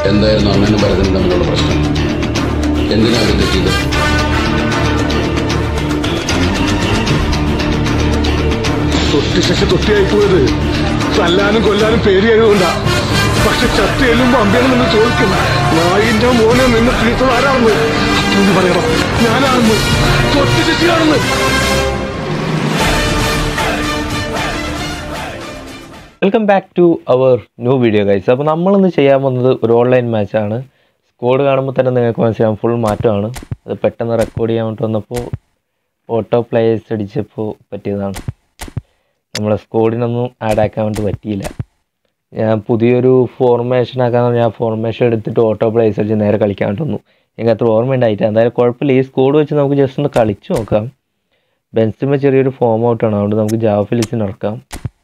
എന്തായിരുന്നു അമ്മനും ഭരതനും തമ്മിലുള്ള പ്രശ്നം എന്തിനാ അവർ തെറ്റിയത് തൊട്ടി ശശി തൊട്ടിയായി പോയത് തല്ലാനും കൊല്ലാനും പേടിയായതുകൊണ്ടാ പക്ഷെ ചത്ത എല്ലുമ്പോ അമ്പേന്ന് നിന്ന് ചോദിക്കും നായിന്റെ മോനെ നിന്ന് തീർത്തത് ആരാണെന്ന് അപ്പൊന്ന് പറയണം ഞാനാണെന്ന് തൊട്ടി ശശിയാണെന്ന് welcome back to our new video guys അപ്പോൾ നമ്മളിന്ന് ചെയ്യാൻ പോകുന്നത് ഒരു ഓൺലൈൻ മാച്ചാണ് സ്കോഡ് കാണുമ്പോൾ തന്നെ നിങ്ങൾക്ക് മനസ്സിലാവും ഫുൾ മാറ്റമാണ് അത് പെട്ടെന്ന് റെക്കോർഡ് ചെയ്യാൻ വേണ്ടി വന്നപ്പോൾ ഓട്ടോ പ്ലേയേഴ്സ് അടിച്ചപ്പോൾ പറ്റിയതാണ് നമ്മളെ സ്കോഡിനൊന്നും ആഡ് ആക്കാൻ വേണ്ടി പറ്റിയില്ല ഞാൻ പുതിയൊരു ഫോർമേഷൻ ആക്കാൻ ഞാൻ ഫോർമേഷൻ എടുത്തിട്ട് ഓട്ടോ പ്ലേയേഴ്സ് അടിച്ച് നേരെ കളിക്കാൻ വേണ്ടി വന്നു എനിക്ക് അത്ര ഓർമ്മ ഉണ്ടായിട്ട് എന്തായാലും കുഴപ്പമില്ല ഈ സ്കോഡ് വെച്ച് നമുക്ക് ജസ്റ്റ് ഒന്ന് കളിച്ച് നോക്കാം ബെൻസിമ ചെറിയൊരു ഫോം ഔട്ടാണ് അതുകൊണ്ട് നമുക്ക് ജാഫിലിസിന് ഇറക്കാം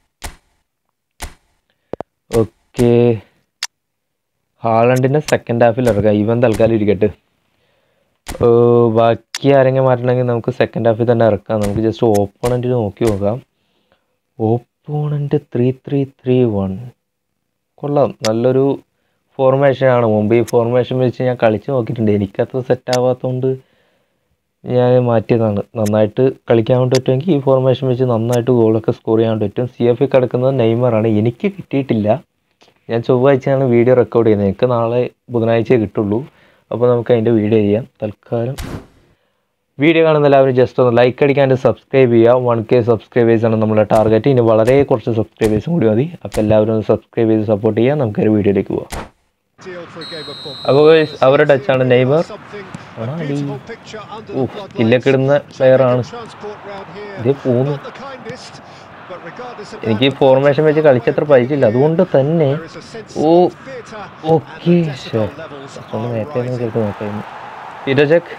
ഓക്കെ ഹാളണ്ടിനെ സെക്കൻഡ് ഹാഫിൽ ഇറക്കാം ഇവൻ തൽക്കാലം ഇരിക്കട്ടെ ഏ, ബാക്കി ആരെങ്കിലും മാറ്റണമെങ്കിൽ നമുക്ക് സെക്കൻഡ് ഹാഫിൽ തന്നെ ഇറക്കാം നമുക്ക് ജസ്റ്റ് ഓപ്പോണൻറ്റിന് നോക്കി നോക്കാം opponent three three three one കൊള്ളാം നല്ലൊരു ഫോർമേഷനാണ് മുമ്പ് ഈ ഫോർമേഷൻ വെച്ച് ഞാൻ കളിച്ച് നോക്കിയിട്ടുണ്ട് എനിക്കത്ര സെറ്റ് ആവാത്തതുകൊണ്ട് ഞാൻ മാറ്റിയതാണ് നന്നായിട്ട് കളിക്കാൻ വേണ്ടി പറ്റുമെങ്കിൽ ഈ ഫോർമേഷൻ വെച്ച് നന്നായിട്ട് ഗോളൊക്കെ സ്കോർ ചെയ്യാൻ വേണ്ടി പറ്റും സി എഫ് കിടക്കുന്നത് നെയ്മറാണ് എനിക്ക് കിട്ടിയിട്ടില്ല ഞാൻ ചൊവ്വാഴ്ചയാണ് വീഡിയോ റെക്കോർഡ് ചെയ്യുന്നത് എനിക്ക് നാളെ ബുധനാഴ്ചയെ കിട്ടുള്ളൂ അപ്പോൾ നമുക്ക് അതിൻ്റെ വീഡിയോ ചെയ്യാം തൽക്കാലം വീഡിയോ കാണുന്ന എല്ലാവരും ജസ്റ്റ് ഒന്ന് ലൈക്ക് അടിക്കാണ്ട് സബ്സ്ക്രൈബ് ചെയ്യുക വൺ കെ സബ്സ്ക്രൈബേഴ്സ് ആണ് നമ്മുടെ ടാർഗറ്റ് ഇനി വളരെ കുറച്ച് സബ്സ്ക്രൈബേഴ്സും കൂടി മതി അപ്പോൾ എല്ലാവരും ഒന്ന് സബ്സ്ക്രൈബ് ചെയ്ത് സപ്പോർട്ട് ചെയ്യുക നമുക്കൊരു വീഡിയോയിലേക്ക് പോവാം അപ്പോൾ guys, അവരുടെ ടച്ചാണ് നെയ്മർ ആടി. ഓ സ്കില്ലൊക്കെ ഇടുന്ന പ്ലെയറാണ് ഇത് പോന്നു എനിക്ക് ഈ ഫോർമേഷൻ വെച്ച് കളിച്ചത്ര പരിചയമില്ല അതുകൊണ്ട് തന്നെ ഓ ഓക്കെ കുറച്ചുകൊണ്ട് നേരത്തെ ഒന്ന് ചിലപ്പോൾ നോക്കായിരുന്നു ഇരജക്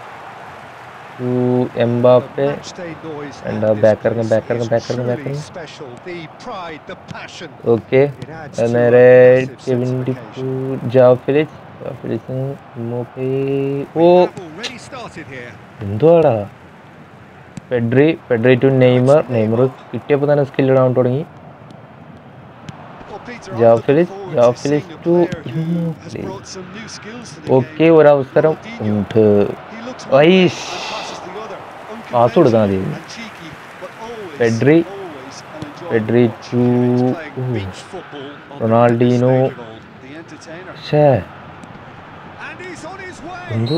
എംബാപ്പെ എന്താ ബാക്കറിങ് ബാക്കറിങ് ബാക്കറിങ് ബാക്കറിങ് ഓക്കെ നേരെ കെവിൻ ഡിപ്പു ജാഫിലിസ് ജാഫിലിസ് ഇമ്മോപ്പെ ഓ എന്തുവാടാ Pedri Pedri to Neymar Neymar കിട്ടിയപ്പോൾ തന്നെ സ്കിൽ ഇടാൻ തുടങ്ങി ജാഫിലിസ് ജാഫിലിസ് ടു ഇമ്മോബിലെ ഓക്കെ ഒരവസരം ഉണ്ട് ഐഷ് പാസ് കൊടുത്താൽ മതി പെഡ്രി പെഡ്രി ടു റൊണാൾഡീനോ ഷേ എന്ത്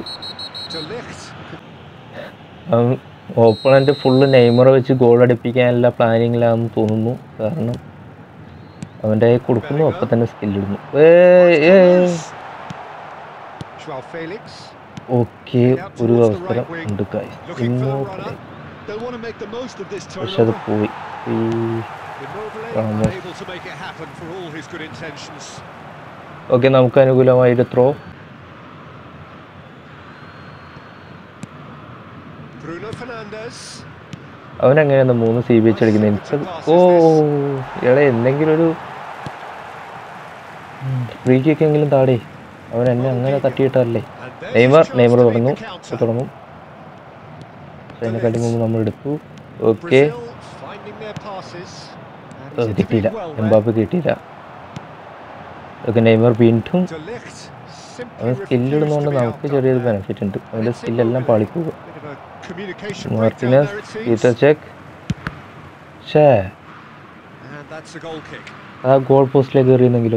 ഓപ്പണന്റ് ഫുള്ള് നെയ്മർ വെച്ച് ഗോൾ അടിപ്പിക്കാനുള്ള പ്ലാനിങ്ങിലാണെന്ന് തോന്നുന്നു കാരണം അവൻ്റെ കയ്യിൽ കൊടുക്കുന്നു അപ്പം തന്നെ സ്കില്ലിടുന്നു ഓക്കെ ഒരു അവസരം ഉണ്ട് guys. ഇമ്മോബിലെ. പക്ഷെ അത് പോയി ഈ Ramos. ഓക്കെ നമുക്ക് അനുകൂലമായിട്ട് ത്രോ അവൻ എങ്ങനെയാണ് മൂന്ന് സി ബി എച്ച് അടിക്കുന്നത് എനിക്ക് ഓ ഇയാളെ എന്തെങ്കിലും ഒരു ഫ്രീ കിക്ക് എങ്കിലും താടേ അവൻ എന്നെ അങ്ങനെ തട്ടിയിട്ടല്ലേ നെയ്മർ നെയ്മർ തുടങ്ങും തുടങ്ങും പക്ഷെ അതിനെക്കാട്ടി മുമ്പ് നമ്മൾ എടുത്തു ഓക്കെ കിട്ടിയില്ല എംബാപ്പ് കിട്ടിയില്ല ഓക്കെ നെയ്മർ വീണ്ടും അവൻ സ്കില്ലിടുന്നതുകൊണ്ട് നമുക്ക് ചെറിയൊരു ബെനിഫിറ്റ് ഉണ്ട് അവൻ്റെ സ്കില്ലെല്ലാം പാളിക്കുക മാർട്ടിനസ് പീറ്റർ ചെക്ക് ഷേ ആ ഗോൾ പോസ്റ്റിലേക്ക് എറിയുന്നെങ്കിലോ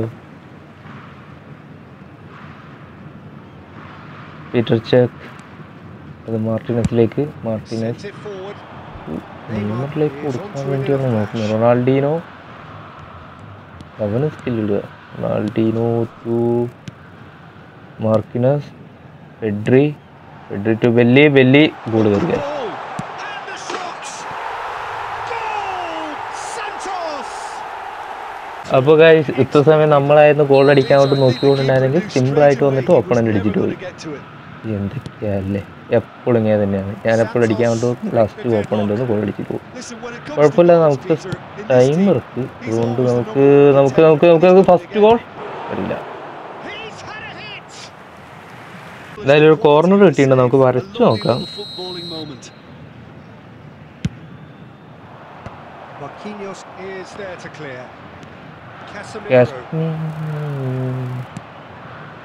പീറ്റർ ചെക്ക് അത് മാർട്ടിനസിലേക്ക് മാർട്ടിനസ് നെയ്മറിലേക്ക് കൊടുക്കാൻ വേണ്ടിയാണ് നോക്കുന്നത് റൊണാൾഡീനോ അവന് സ്കില്ലിടുക Ronaldinho to Marquinhos Pedri Pedri to Belli Belli goal കയറിയ അപ്പോൾ ഗൈസ് ഇത്ര സമയം നമ്മളായിരുന്നു ഗോൾ അടിക്കാൻ വേണ്ടി നോക്കിക്കൊണ്ടുണ്ടായിരുന്നെങ്കിൽ സിമ്പിളായിട്ട് വന്നിട്ട് ഓപ്പണൻ്റ് അടിച്ചിട്ട് പോയി എന്തൊക്കെയല്ലേ എപ്പോഴും ഇങ്ങനെ തന്നെയാണ് ഞാൻ എപ്പോഴും അടിക്കാൻ വേണ്ടി ലാസ്റ്റ് ഓപ്പണൻ്റ് ഒന്ന് ഗോൾ അടിച്ചിട്ട് പോകും കുഴപ്പമില്ല നമുക്ക് ടൈം ഇറക്ക് അതുകൊണ്ട് നമുക്ക് നമുക്ക് നമുക്ക് നമുക്ക് നമുക്ക് ഫസ്റ്റ് ഗോൾ ഇല്ല എന്തായാലും ഒരു കോർണർ കിട്ടിയിട്ടുണ്ട് നമുക്ക് വരച്ചു നോക്കാം Marquinhos is there to clear. Yes. Casemiro.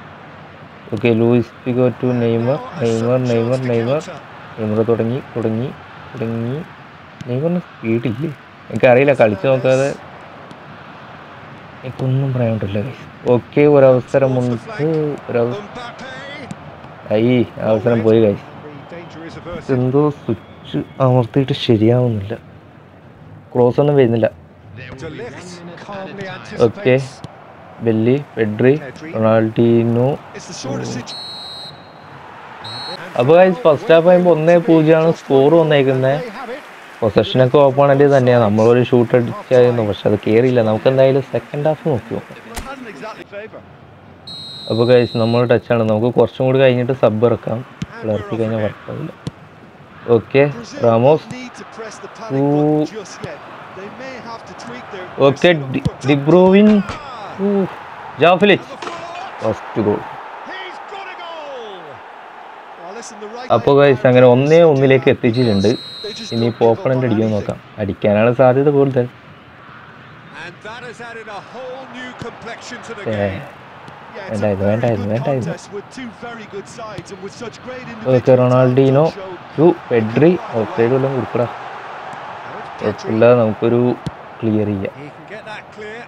Okay Luis Figo to Neymar Neymar Neymar Neymar Neymar തുടങ്ങി തുടങ്ങി തുടങ്ങി നെയ്മറിന് സ്പീഡില്ലേ എനിക്കറിയില്ല കളിച്ച് നോക്കാതെ എനിക്കൊന്നും പറയാൻ പറ്റില്ല ഓക്കെ ഒരവസരമുണ്ട് ഒരവ ഐ അവസരം പോയി കഴിച്ചു The danger is averted. എന്തോ സ്വിച്ച് അമർത്തിയിട്ട് ശരിയാവുന്നില്ല ക്രോസ് ഒന്നും വരുന്നില്ല De Ligt calmly okay anticipates. Belli Pedri Ronaldinho It's the sort of situation. അപ്പോൾ ഫസ്റ്റ് ഹാഫ് ആകുമ്പോൾ ഒന്നേ പൂജ്യമാണ് സ്കോർ വന്നേക്കുന്നത് They have it. പൊസഷനൊക്കെ ഓപ്പണൻ്റ് തന്നെയാണ് നമ്മളൊരു ഷൂട്ട് അടിച്ചായിരുന്നു പക്ഷെ അത് കയറിയില്ല നമുക്ക് എന്തായാലും സെക്കൻഡ് ഹാഫ് നോക്കി നോക്കാം It hadn't exactly favour. അപ്പോൾ കഴിച്ച് നമ്മൾ ടച്ചാണ് നമുക്ക് കുറച്ചും കൂടി കഴിഞ്ഞിട്ട് സബ് ഇറക്കാം ഇറക്കി കഴിഞ്ഞാൽ വർക്കാവില്ല okay Brazil Ramos need to press the panic Ooh. button just yet. They may have to tweak their okay their setup. ഡിബ്രോവിൻ ജാഫിലിച്ച് first goal He's got a goal. Well, listen, the right അപ്പോൾ leg കഴിച്ച് അങ്ങനെ ഒന്നേ ഒന്നിലേക്ക് എത്തിച്ചിട്ടുണ്ട് They just ഇനിയിപ്പോൾ don't give up opponent on അടിക്കാൻ anything. നോക്കാം അടിക്കാനാണ് സാധ്യത കൂടുതൽ And that has added a whole new complexion to the ഏ, game. Yeah, it's വേണ്ട a ഇത്, very വേണ്ട ഇത്, good വേണ്ട ഇത്. contest with two very good sides and with such great okay individual Ronaldinho talent on show. To Pedri outside വല്ലതും കൊടുക്കടാ Now it's Pedri. കുഴപ്പമില്ല നമുക്കൊരു ക്ലിയർ ചെയ്യാം He can get that clear.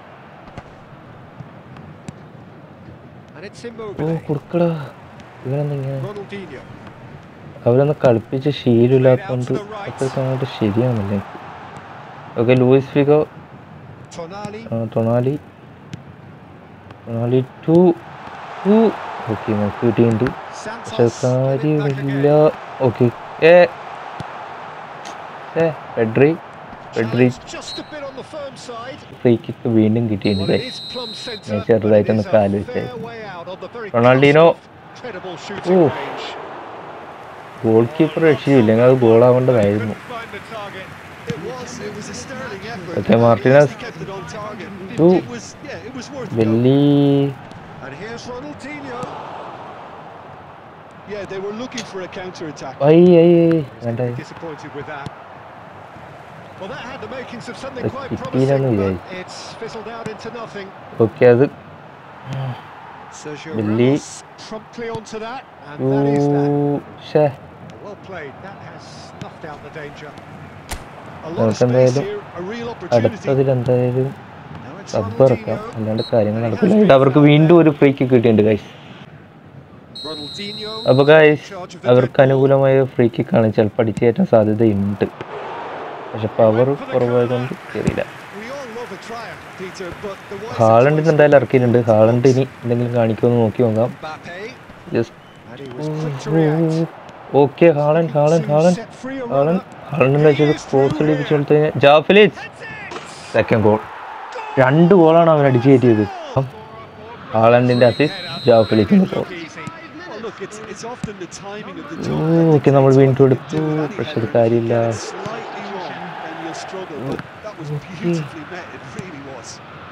And it's oh Immobile. കൊടുക്കടാ ഇവനെന്തിങ്ങനെ Ronaldinho. അവരൊന്ന് കളിപ്പിച്ച് ശീലമില്ലാത്തതുകൊണ്ട് അത്ര സമയത്ത് ശരിയാവുന്നില്ല എനിക്ക് ഓക്കെ ലൂയിസ് ഫിഗോ Tonali. ആ, Tonali Tonali to to okay നമുക്ക് കിട്ടിയിട്ടുണ്ട് പക്ഷെ Santos. win it back കാര്യമില്ല again. ഓക്കെ ഏ ഏ Pedri Pedri Challenge just a bit on the firm side. Free kick വീണ്ടും കിട്ടിയിട്ടുണ്ട് Well, it guys. is plumb centre, ഞാൻ but it ചെറുതായിട്ടൊന്ന് is a കാല് fair വെച്ചായിരുന്നു. way out on the very Ronaldinho. cusp of credible shooting Ooh. range. Goalkeeper രക്ഷിച്ചില്ലെങ്കിൽ അത് ഗോളാവേണ്ടതായിരുന്നു Couldn't find the target. It was, it was a sterling effort. Okay, and Martinez. He kept it on target. It, Ooh. it was, yeah, it was worth it. Belli And here's Ronaldinho. Yeah, they were looking for a counter attack. ഐ ഐ ഐ വേണ്ട Disappointed with that. Well, that had the makings of something Let's quite keep promising, Milan but away. it's fizzled out into nothing. Okay അത് Sergio Billy. Ramos promptly onto that, and that is that. ഷേ Well played. That has snuffed out the danger. A lot of നമുക്ക് space എന്തായാലും here, a real opportunity. അടുത്തതിൽ എന്തായാലും Now it's sub ഇറക്കാം Ronaldinho. അല്ലാണ്ട് കാര്യങ്ങൾ നടക്കില്ല ഇത് അവർക്ക് വീണ്ടും ഒരു ഫ്രീ കിക്ക് കിട്ടിയിട്ടുണ്ട് ഗൈസ് Ronaldinho. അപ്പോൾ guys in charge of the അവർക്ക് dead ball. അനുകൂലമായ ഫ്രീ കിക്കാണ് ചിലപ്പോൾ അടിച്ചു കയറ്റാൻ സാധ്യതയുണ്ട് പക്ഷെ പവർ കുറവായതുകൊണ്ട് കയറിയില്ല We all love a triumph, Peter, but the wiser ഹാളണ്ടിന് choice എന്തായാലും ഇറക്കിയിട്ടുണ്ട് ഹാളണ്ട് ഇനി എന്തെങ്കിലും കാണിക്കുമെന്ന് നോക്കി നോക്കാം Mbappe, just and he was quick to react. Okay Haaland Haaland To Haaland set free a Haaland runner. ഹാളണ്ടിൻ്റെ വെച്ചത് ക്രോസ് അടിപ്പിച്ച് കൊടുത്തു കഴിഞ്ഞാൽ ജാഫിലിച്ച് സെക്കൻഡ് ഗോൾ രണ്ട് ഗോളാണ് അവൻ അടിച്ചു കയറ്റിയത് ഹാളണ്ടിൻ്റെ അസിസ്റ്റ് ജാഫിലിച്ചിൻ്റെ goal Look easy. Well, look, it's, it's often the timing of the ഓ job. ഓക്കെ നമ്മൾ വീണ്ടും എടുത്തു പക്ഷെ അത് കാര്യമില്ല Slightly wrong, and you'll struggle, but that was beautifully met. It really was.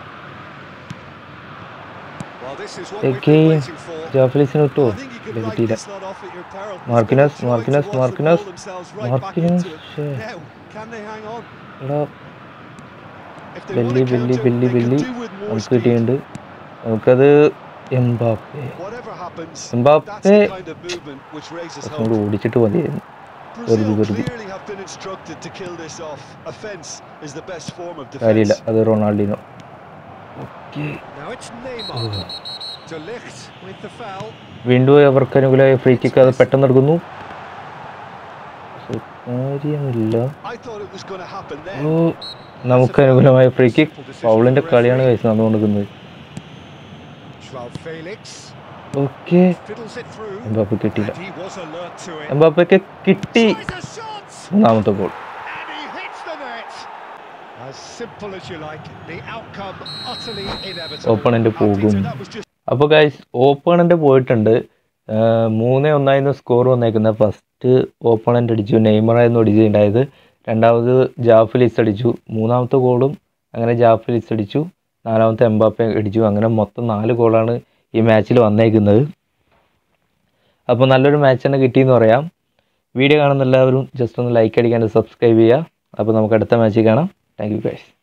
Well, this is what we've been Again, waiting for. ജാഫിലിച്ചിന് കിട്ടുമോ I think you could ഇല്ല write കിട്ടിയില്ല this lot off at your peril. Marquinhos, He's got a Marquinhos, choice to watch them Marquinhos, roll themselves right back Marquinhos, into it. ശ്ശേ. Now, can they hang on? എടാ If they Belli want to Belli counter, Belli they can Belli do with more നമുക്ക് speed. കിട്ടിയിട്ടുണ്ട് നമുക്കത് Mbappe Whatever happens, that's Mbappe the kind of movement which raises കുറച്ചും കൂടി hope. ഓടിച്ചിട്ട് മതിയായിരുന്നു Brazil വെറുതെ. clearly have been instructed to kill this off. Offense is the best form of കാര്യമില്ല defense. അത് Ronaldinho okay Now it's Neymar. De Ligt with the foul. വീണ്ടും അവർക്ക് അനുകൂലമായ ഫ്രീ കിക്ക് അത് പെട്ടെന്ന് എടുക്കുന്നു പക്ഷെ കാര്യമില്ല I thought it was going to happen oh then. നമുക്ക് അനുകൂലമായ ഫ്രീ കിക്ക് പൗളിന്റെ കളിയാണ് കഴിച്ച് നടന്നുകൊണ്ടിരിക്കുന്നത് Joao Felix okay fiddles it through. Mbappe കിട്ടിയില്ല And he was alert to it. എംബാപ്പയ്ക്ക് കിട്ടി Tries a shot. മൂന്നാമത്തെ goal And he hits the net. As simple as you like. The outcome utterly inevitable. Opponent Now, Peter, പോകും. that was just അപ്പോൾ guys opponent പോയിട്ടുണ്ട് ആഹ് മൂന്ന് ഒന്നായിരുന്നു score വന്നേക്കുന്നത് ഫസ്റ്റ് ഓപ്പണൻ്റ് അടിച്ചു നെയ്മറായിരുന്നു അടിച്ചിട്ടുണ്ടായത് രണ്ടാമത് ജാഫിലിസ് അടിച്ചു മൂന്നാമത്തെ ഗോളും അങ്ങനെ ജാഫിലിസ് അടിച്ചു നാലാമത്തെ എംബാപ്പെ അടിച്ചു അങ്ങനെ മൊത്തം നാല് ഗോളാണ് ഈ മാച്ചിൽ വന്നേക്കുന്നത് അപ്പോൾ നല്ലൊരു മാച്ച് തന്നെ കിട്ടിയെന്ന് പറയാം വീഡിയോ കാണുന്ന എല്ലാവരും ജസ്റ്റ് ഒന്ന് ലൈക്ക് അടിക്കാണ്ട് സബ്സ്ക്രൈബ് ചെയ്യുക അപ്പോൾ നമുക്ക് അടുത്ത മാച്ചിൽ കാണാം താങ്ക് യു ഗൈസ്